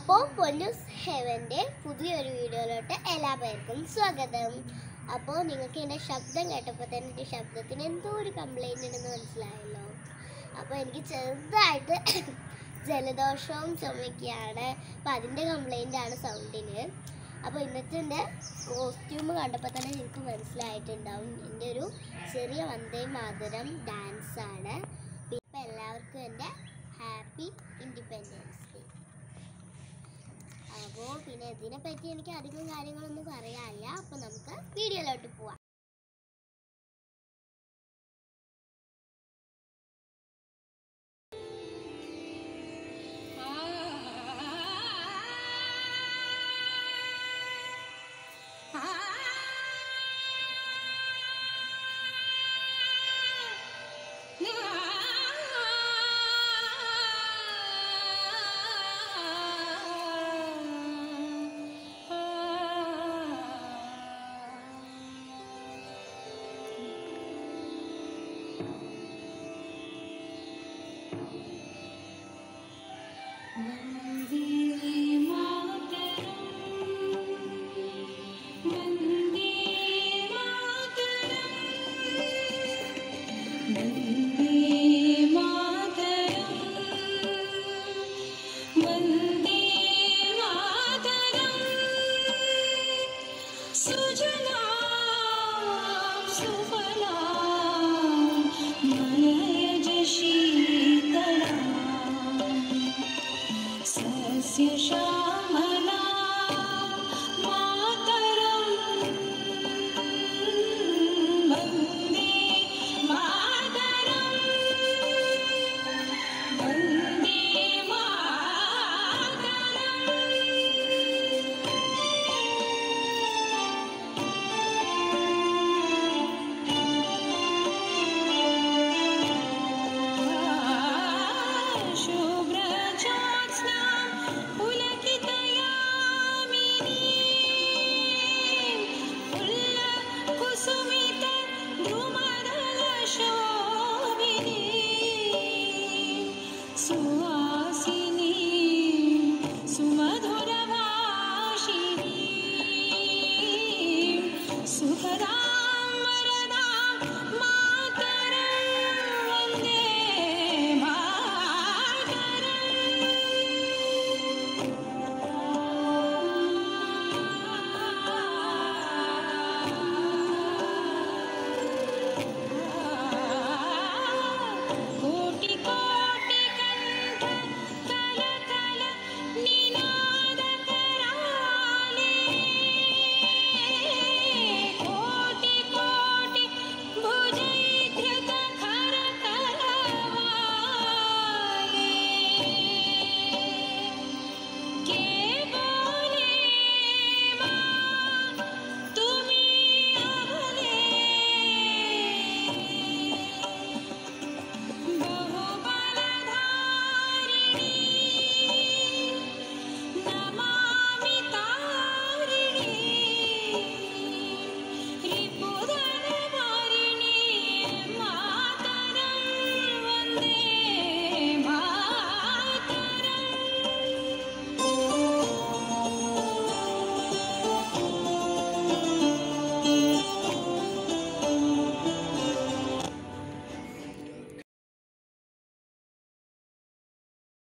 അപ്പോൾ പൊന്നൂസ് ഹെവൻ്റെ പുതിയൊരു വീഡിയോയിലോട്ട് എല്ലാ പേർക്കും സ്വാഗതം അപ്പോൾ നിങ്ങൾക്ക് എൻ്റെ ശബ്ദം കേട്ടപ്പോൾ തന്നെ എൻ്റെ ശബ്ദത്തിന് എന്തോ ഒരു കംപ്ലൈൻറ്റ് ഉണ്ടെന്ന് മനസ്സിലായല്ലോ അപ്പോൾ എനിക്ക് ചെറുതായിട്ട് ജലദോഷവും ചുമയ്ക്കുകയാണ് അപ്പോൾ അതിൻ്റെ കംപ്ലൈൻ്റ് ആണ് സൗണ്ടിന് അപ്പോൾ ഇന്നത്തെ എൻ്റെ കോസ്റ്റ്യൂം കണ്ടപ്പോൾ തന്നെ നിങ്ങൾക്ക് മനസ്സിലായിട്ടുണ്ടാവും എൻ്റെ ഒരു ചെറിയ വന്ദേ മാതരം ഡാൻസ് ആണ് ഇപ്പം എല്ലാവർക്കും എൻ്റെ ഹാപ്പി ഇൻഡിപെൻഡൻസ് ഡേ അപ്പോൾ പിന്നെ ഇതിനെപ്പറ്റി എനിക്ക് അധികം കാര്യങ്ങളൊന്നും പറയാനില്ല അപ്പോൾ നമുക്ക് വീഡിയോയിലോട്ട് പോവാം